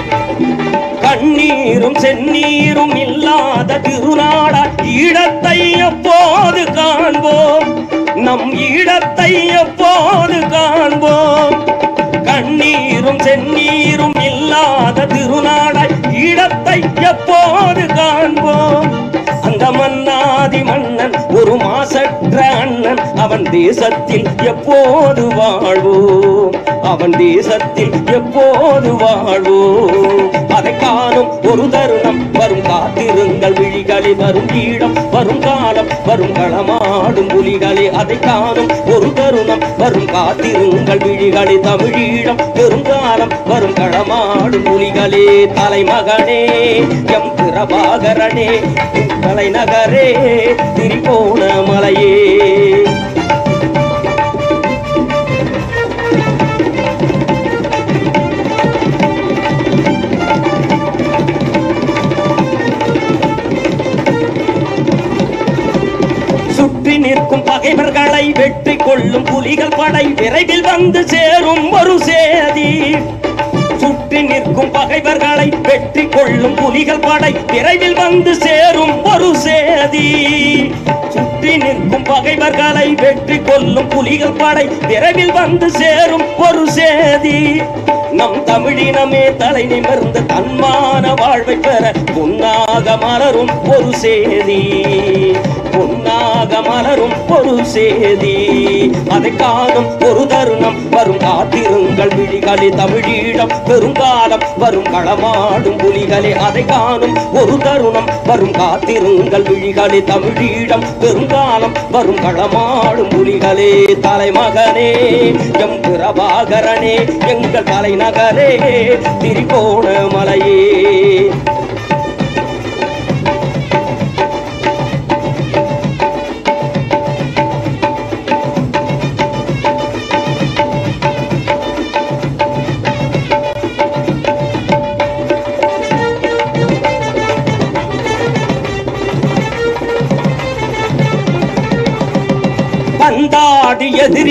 கண்ணீரும் செந்நீரும் இல்லாத திருநாட ஈழத்தை எப்போது காண்போம் நம் ஈழத்தை எப்போது காண்போம் கண்ணீரும் செந்நீரும் இல்லாத திருநாட ஈழத்தை எப்போது காண்போம் அந்த மன்னாதி மன்னன் ஒரு மாசற்ற அண்ணன் அவன் தேசத்தில் எப்போது வாழ்வோம் அவன் தேசத்தில் எப்போது வாழ்வோம் அதை காணும் ஒரு தருணம் வரும் காத்திருங்கள் விழிகளே வரும் ஈழம் வரும் காலம் வரும் களமாடும் புலிகளே அதை காணும் ஒரு தருணம் வரும் காத்திருங்கள் விழிகளே தமிழீழம் பெருங்காலம் வரும் களமாடும் புலிகளே தலைமகனே எம் பிரபாகரனே தலைநகரே திரிகோண மலையே சுற்றி நிற்கும் பகைவர்களை வெற்றி கொள்ளும் புலிகள் படை விரைவில் வந்து சேரும் ஒரு சேதி சுற்றி நிற்கும் பகைவர்களை வெற்றி கொள்ளும் புலிகள் படை விரைவில் வந்து சேரும் ஒரு சேதி சுற்றி நிற்கும் பகைவர்களை வெற்றி கொள்ளும் புலிகள் படை விரைவில் வந்து சேரும் ஒரு சேதி நம் தமிழினமே தலை நிமிர்ந்து தன்மான வாழ்வை பெற பொன்னாக மலரும் ஒரு சேதி பொன்னாக மலரும் ஒரு சேதி அதை காணும் ஒரு தருணம் வரும் காத்திருங்கள் விழிகளே தமிழீழம் பெருங்காலம் வரும் களமாடும் புலிகளே அதை காணும் ஒரு தருணம் வரும் காத்திருங்கள் விழிகளே தமிழீழம் பெருங்காலம் வரும் களமாடும் புலிகளே தலைமகனே எம் பிரபாகரனே எங்கள் தலைநகரே திரிகோண மலையே பந்தாடி எதிரி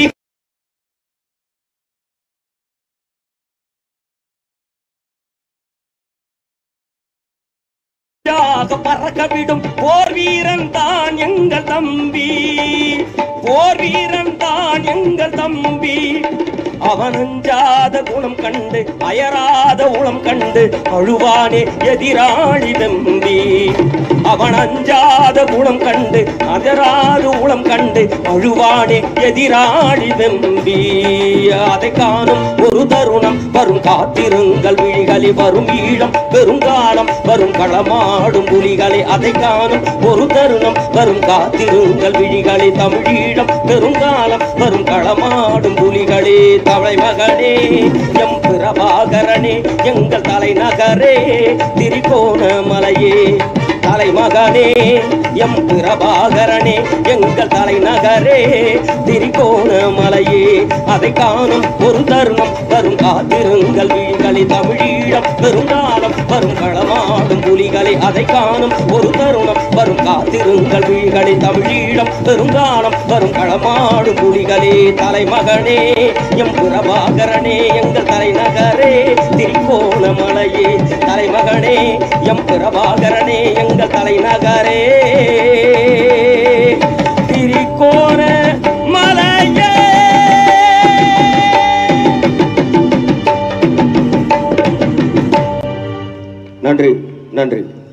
ாக பறக்க விடும் போர் வீரன் தான் எங்கள் தம்பி போர் வீரன் தான் எங்கள் தம்பி அவன் அஞ்சாத குணம் கண்டு அயராத உளம் கண்டு அழுவானே எதிராளி தம்பி அவன் அஞ்சாத குணம் கண்டு அயராத உளம் கண்டு அழுவானே எதிராளி தம்பி அதை காணும் ஒரு தருணம் வரும் காத்திருங்கள் விழிகளி வரும் ஈழம் பெருங்காலம் வரும் களமாடும் புலிகளே அதை காணும் ஒரு தருணம் வரும் காத்திருங்கள் விழிகளே தமிழீழம் பெருங்காலம் வரும் களமாடும் புலிகளே தவளை மகனே எம் பிரபாகரனே எங்கள் தலைநகரே திரிகோண மலையே தலைமகனே எம் பிரபாகரனே எங்கள் தலைநகரே திரிகோண மலையே அதை காணும் ஒரு தருணம் வரும் காத்திருங்கள் வீழ்களை தமிழீழம் பெருங்காலம் வரும் களமாடும் புலிகளை அதை காணும் ஒரு தருணம் வரும் காத்திருங்கள் வீழ்களை தமிழீழம் பெருங்காலம் வரும் களமாடும் புலிகளே தலைமகனே எம் பிரபாகரனே எங்கள் தலைநகரே திரிகோண மலையே தலைமகனே எம் பிரபாகரனே எங்கள் தலைநகரே திரிகோண மலையே நன்றி நன்றி